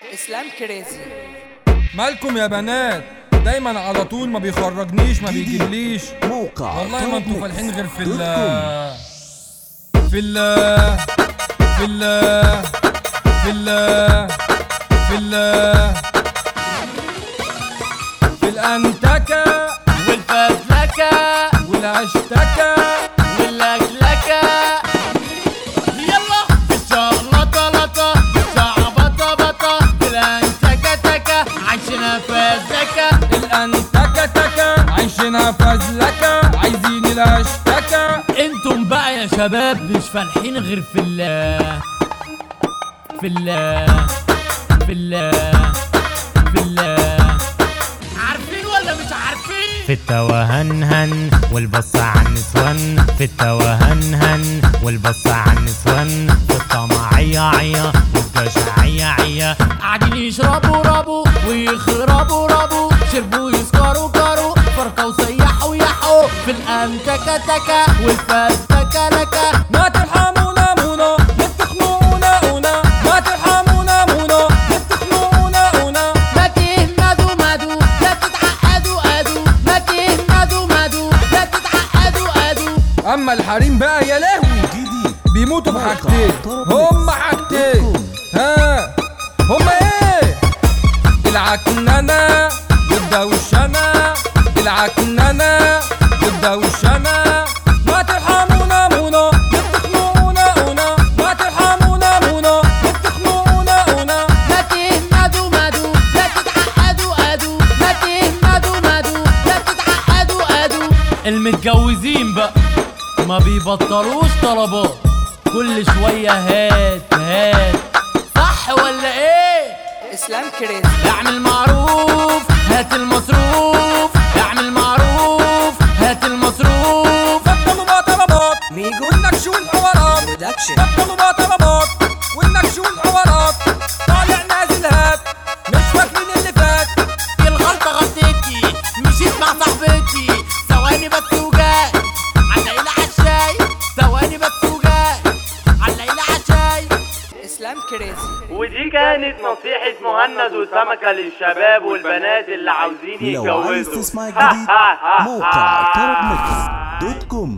اسلام كريزي مالكم يا بنات دايما على طول ما بيخرجنيش ما بيجيبليش موقع والله ما انتوا توب فالحين غير في دوت ال في ال في ال في ال في ال في الانتكه والفزلكة والاشتكه واللكلكة يلا الشغلطة لطة الشعبطة بطة الانتكة تكة عايشنا فزلكة الانتكه تكه عايشينها فزلكه عايزين الاشتكه انتم بقى يا شباب مش فالحين غير في ال في ال في ال في ال عارفين ولا مش عارفين في التوهنهن والبص على النسوان في التوهنهن والبص على النسوان في الطمعية عيا والجشعية عيا قاعدين يشربوا ربوا ويخربوا ربوا شربوا يسكروا كروا فرقوا وسيحوا يحوا في الانتكة تكة والفزتكة لكة ما ترحمونا مونا نتخنونا اونا ما ترحمونا مونا نتخنونا اونا ما تهمدوا مدوا لا تتعقدوا ادوا ما تهمدوا مدوا لا تتعقدوا ادوا اما الحريم بقى يا لهوي جديد بيموتوا بحاجتين هما حاجتين ها هما ايه العكننة والدوشنة العكننة والدوشنة ما ترحمونا مونا نتخنونا اونا ما ترحمونا مونا نتخنونا اونا ما تهمدوا مدوا لا تتعقدوا ادوا ما تهمدوا مدوا لا تتعقدوا ادوا المتجوزين بقى ما بيبطلوش طلبات كل شوية هات هات صح ولا ايه اسلام كريزي اعمل معروف هات المصروف اعمل معروف هات المصروف بطلوا بقى طلبات ميجو والنكش والحوارات برودكشن بطلوا بقى طلبات والنكش والحوارات طالع نازل هات مش فاكرين اللي فات الغلطة غلطتي مشيت مع صاحبتي ثواني بس وجاي علقيلة عالشاي ثواني بس وجاي علقيلة عالشاي اسلام كريزي ودي كانت نصيحة مهند وسمكة للشباب والبنات اللي عاوزين لو عايز يتجوزوا تسمع الجديد موقع طرب ميكس دوت كوم